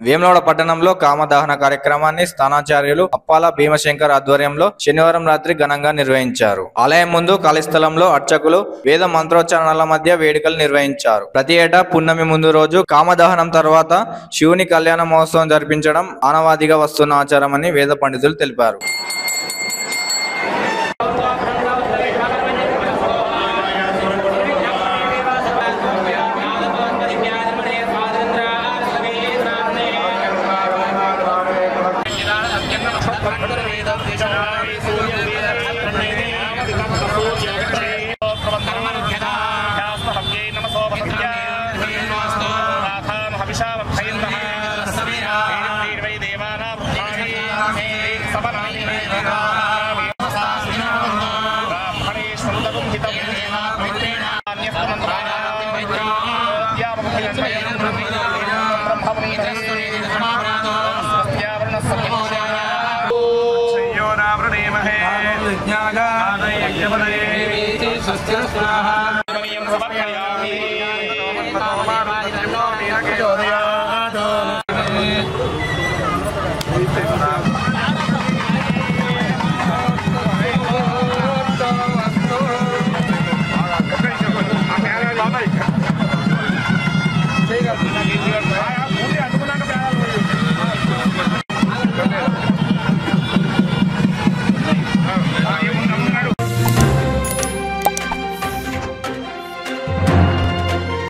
వేములవాడ పట్టణంలో కామదహన కార్యక్రమాన్ని స్థానాచార్యులు అప్పాల భీమశంకర్ ఆధ్వర్యంలో శనివారం రాత్రి ఘనంగా నిర్వహించారు ఆలయం ముందు ఖాళీ స్థలంలో అర్చకులు వేద మంత్రోచ్చారణల మధ్య వేడుకలు నిర్వహించారు ప్రతి ఏటా పున్నమి ముందు రోజు కామదహనం తర్వాత శివుని కళ్యాణ మహోత్సవం జరిపించడం ఆనవాదిగా వస్తున్న ఆచారమని వేద పండితులు తెలిపారు యజ్ఞాయ